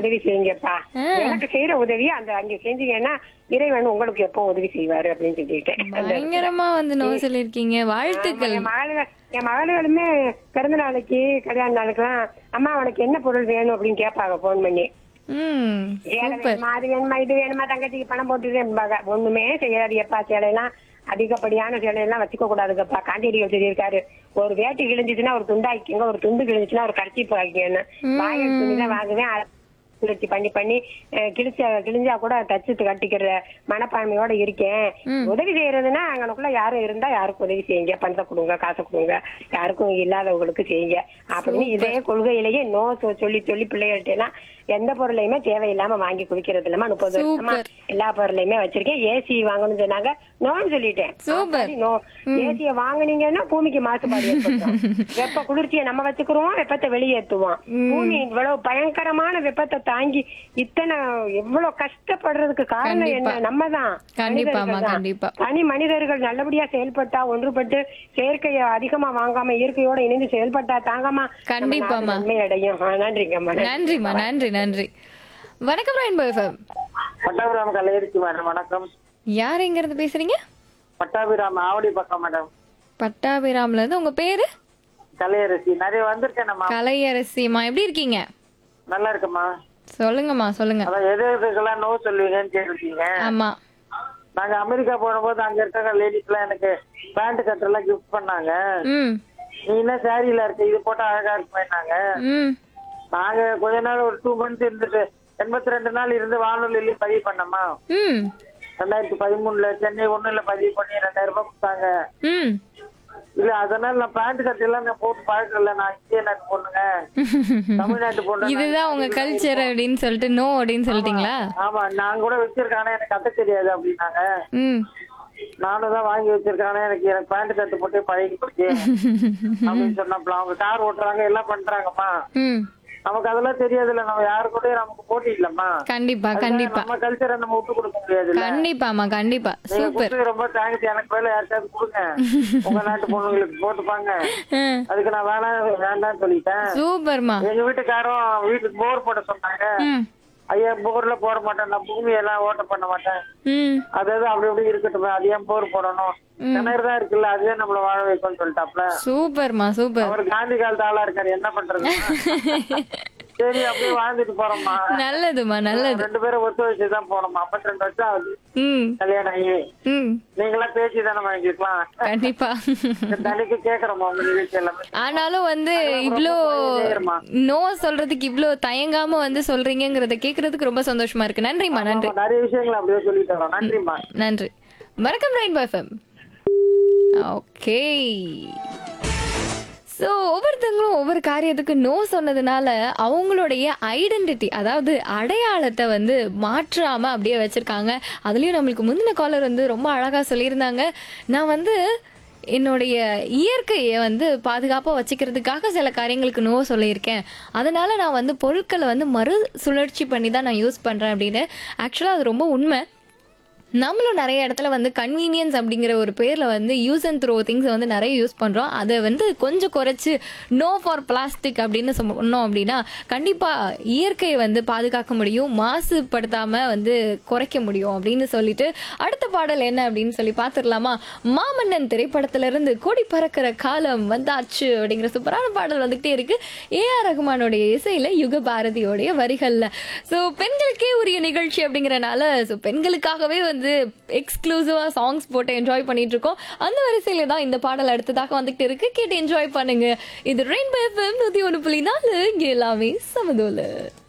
உதவி செய்யுங்கப்பா ஆ. எனக்கு செய்யற உதவி அந்த அங்க செஞ்சீங்கன்னா இறைவன் உங்களுக்கு எப்போ உதவி செய்வாரு அப்படின்னு சொல்லிட்டேன் அந்த- பயங்கரமா வந்து நோ சொல்லிருக்கீங்க வாழ்த்துக்கள் என் மகளுக என் மகளுகளுமே பிறந்த நாளைக்கு கல்யாண நாளுக்குலாம் அம்மா உனக்கு என்ன பொருள் வேணும் அப்படின்னு கேட்பாங்க போன் பண்ணி ம் சேலை சூப்பர் வேணுமா அது வேணுமா இது வேணுமா தங்கச்சிக்கு பணம் போட்டுருப்பாங்க ஒண்ணுமே செய்யாதியப்பா சேலையெல்லாம் அதிகப்படியான சேலையெல்லாம் வச்சுக்க கூடாதுங்கப்பா காந்தியடி சொல்லியிருக்காரு ஒரு வேட்டி கிழிஞ்சிச்சுன்னா ஒரு துண்டாக்கிங்க ஒரு துண்டு கிழிஞ்சிச்சுன்னா ஒரு கர்ச்சிப்பு ஆக்கிக்கன்னு வாயில் துணி தான் வாங்குவேன் அத சுழற்சி பண்ணி பண்ணி அஹ், கிழிச்ச கிழிஞ்சா கூட தச்சு கட்டிக்கிற மனப்பான்மையோட இருக்கேன் உதவி செய்யறதுன்னா அங்கனக்குள்ள யாரும் இருந்தா யாருக்கும் உதவி செய்யுங்க பணத்தை கொடுங்க காசை கொடுங்க யாருக்கும் இல்லாதவங்களுக்கு செய்யுங்க அப்படின்னு இதே கொள்கையிலேயே நோ சொ- சொல்லி சொல்லி பிள்ளைகள்ட்ட எல்லாம் எந்த பொருளையுமே தேவையில்லாம வாங்கி குடிக்கிறது இல்லாம முப்பது வருஷமா Super. எல்லா பொருளையுமே வச்சிருக்கேன் ஏசி வாங்கணும்னு சொன்னாங்க நோன்னு சொல்லிட்டேன் Super. நோ ஏசிய வாங்குனீங்கன்னா பூமிக்கு மாசுபாடு ஏற்படுத்தும் வெப்ப குளிர்ச்சியை நம்ம வச்சுக்கிறோம் வெப்பத்தை வெளியேற்றுவோம் பூமி இவ்வளவு பயங்கரமான வெப்பத்தை தாங்கி இத்தனை எவ்வளவு கஷ்டப்படுறதுக்கு காரணம் என்ன கண்டிப்பா. நம்ம தான் கண்டிப்பாம்மா, கண்டிப்பா. தனி மனிதர்கள் நல்லபடியா செயல்பட்டா ஒன்றுபட்டு செயற்கையை அதிகமா வாங்காம இயற்கையோட இணைந்து செயல்பட்டா தாங்கம்மா நம்ம கண்டிப்பாம்மா. நாடு நன்மை அடையும் ஆ, நன்றிங்கம்மா நன்றிம்மா நன்றி நன்றி வணக்கம் rainbow FM Pattabiram Kalaiarasi madam வணக்கம் யார் எங்க இருந்து பேசுறீங்க பட்டாபிராம் ஆவடி பக்கம் மேடம் பட்டாபிராம்ல இருந்து உங்க பேரு கலையரசி நிறைய வந்திருக்கேன் நம்ம கலையரசிமா எப்படி இருக்கீங்க நல்லா இருக்கம்மா சொல்லுங்கம்மா சொல்லுங்க அதான் எது எதுக்கெல்லாம் நோ சொல்லுவீங்கன்னு கேட்டிருக்கீங்க ஆமா நாங்க அமெரிக்கா போனபோது அங்க இருக்க லேடிஸ் எல்லாம் எனக்கு பேண்ட் கட்டெல்லாம் கிஃப்ட் பண்ணாங்க ம் நீ என்ன சாரியில இருக்க இது போட்டா அழகா இருக்குமேனாங்க ம் நாங்க கொஞ்ச நாள் ஒரு டூ மந்த்ஸ் இருந்துட்டு எண்பத்தி ரெண்டு நாள் இருந்து வானொலியில பதிவு பண்ணோமா ம் ரெண்டாயிரத்தி பதிமூணுல சென்னை ஒண்ணுல பதிவு பண்ணி ரெண்டாயிரம் ரூபாய் கொடுத்தாங்க ம் இல்ல அதனால நான் பேண்ட் கட்டெல்லாம் நான் போட்டு பழக்கல நான் இந்திய நாட்டு பொண்ணுங்க தமிழ்நாட்டு பொண்ணு இதுதான் உங்க கல்ச்சர் அப்படின்னு சொல்லிட்டு நோ அப்படின்னு சொல்லிட்டீங்களா ஆமா நான் கூட வச்சிருக்கேன் ஆனா எனக்கு கத்த தெரியாது அப்படின்னாங்க ம் நானும் தான் வாங்கி வச்சிருக்கேன் ஆனா எனக்கு எனக்கு பேண்ட் கட்டு போட்டு பழகி போச்சு அப்படின்னு சொன்னப்பல அவங்க கார் ஓட்டுறாங்க எல்லாம் பண்றாங்கம்மா ம் நமக்கு அதெல்லாம் தெரியாதுல்ல நம்ம யாரு கூடயும் நமக்கு போட்டி இல்லம்மா கண்டிப்பா அதுக்காக கண்டிப்பா நம்ம கல்ச்சரை நம்ம விட்டு கொடுக்க முடியாதுல்ல கண்டிப்பாமா கண்டிப்பா நீங்க சூப்பர் கொடுத்தது ரொம்ப தேங்க்ஸ் எனக்கு வேலை யாருக்காவது கொடுங்க உங்க நாட்டு பொண்ணுங்களுக்கு போட்டுப்பாங்க அதுக்கு நான் வேணாம் வேண்டாம்னு சொல்லிட்டேன் சூப்பர்மா எங்க வீட்டுக்காரும் வீட்டுக்கு போர் போட சொன்னாங்க ம் ஐயா போர்ல போட மாட்டேன் நான் பூமி எல்லாம் ஓட்ட பண்ண மாட்டேன் ம் அதாவது அப்படி அப்படி இருக்கட்டும் அது ஏன் போர் போடணும் கிணறு தான் இருக்குல்ல அதுவே நம்மள வாழ வைக்கும்னு சொல்லிட்டாப்ல சூப்பர்மா சூப்பர் அவர் காந்தி காலத்து ஆளா இருக்காரு என்ன பண்றது சரி அப்படியே வாழ்ந்துட்டு போறோம்மா நல்லதுமா நல்லது ரெண்டு பேரும் ஒத்து வச்சு தான் போனோம் ஐம்பத்தி ரெண்டு வருஷம் ஆகுது ம் கல்யாணம் ஆகி ம் நீங்களாம் பேசி தானே வாங்கிக்கலாம் கண்டிப்பா தனிக்கு கேக்குறோமா உங்க நிகழ்ச்சி எல்லாமே ஆனாலும் வந்து இவ்ளோ நேரமா. நோ சொல்றதுக்கு இவ்ளோ தயங்காம வந்து சொல்றீங்கங்கறத கேக்குறதுக்கு ரொம்ப சந்தோஷமா இருக்கு நன்றிமா நன்றி ஆமா, நிறைய விஷயங்கள் அப்படியே சொல்லிட்டு வரோம் நன்றிம்மா நன்றி வணக்கம் ரெயின்போ எஃப்எம் ஓகே ஸோ ஒவ்வொருத்தங்களும் ஒவ்வொரு காரியத்துக்கு நோ சொன்னதுனால அவங்களுடைய ஐடென்டிட்டி அதாவது அடையாளத்தை வந்து மாற்றாம அப்படியே வச்சிருக்காங்க அதுலயும் நம்மளுக்கு முந்தின காலர் வந்து ரொம்ப அழகா சொல்லியிருந்தாங்க நான் வந்து என்னுடைய இயற்கையை வந்து பாதுகாப்பாக வச்சுக்கிறதுக்காக சில காரியங்களுக்கு நோ சொல்லியிருக்கேன் அதனால நான் வந்து பொருட்களை வந்து மறு சுழற்சி பண்ணி தான் நான் யூஸ் பண்ணுறேன் அப்படின்னு ஆக்சுவலாக அது ரொம்ப உண்மை நம்மளும் நிறைய இடத்துல வந்து கன்வீனியன்ஸ் அப்படிங்கிற ஒரு பேரில் வந்து யூஸ் அண்ட் த்ரோ திங்ஸ் வந்து நிறைய யூஸ் பண்ணுறோம் அதை வந்து கொஞ்சம் குறைச்சி நோ ஃபார் பிளாஸ்டிக் அப்படின்னு சொன்னோம் அப்படின்னா கண்டிப்பாக இயற்கையை வந்து பாதுகாக்க முடியும் மாசுபடுத்தாமல் வந்து குறைக்க முடியும் அப்படின்னு சொல்லிட்டு அடுத்த பாடல் என்ன அப்படின்னு சொல்லி பார்த்துடலாமா மாமன்னன் திரைப்படத்திலிருந்து கொடி பறக்கிற காலம் வந்தாச்சு அப்படிங்கிற சூப்பரான பாடல் வந்துகிட்டே இருக்கு ஏஆர் ரகுமானுடைய இசையில யுக பாரதியோடைய வரிகள்ல ஸோ பெண்களுக்கே உரிய நிகழ்ச்சி அப்படிங்கறனால ஸோ பெண்களுக்காகவே வந்து எக்ஸ்க்ளூசிவா சாங்ஸ் போட்டு என்ஜாய் பண்ணிட்டு இருக்கோம் அந்த வரிசையில தான் இந்த பாடல் அடுத்ததாக வந்துகிட்டு இருக்கு கேட்டு என்ஜாய் பண்ணுங்க இது ரெயின்போ எஃப்எம் நூத்தி ஒன்று புள்ளி நாலு இங்க எல்லாமே சமதோல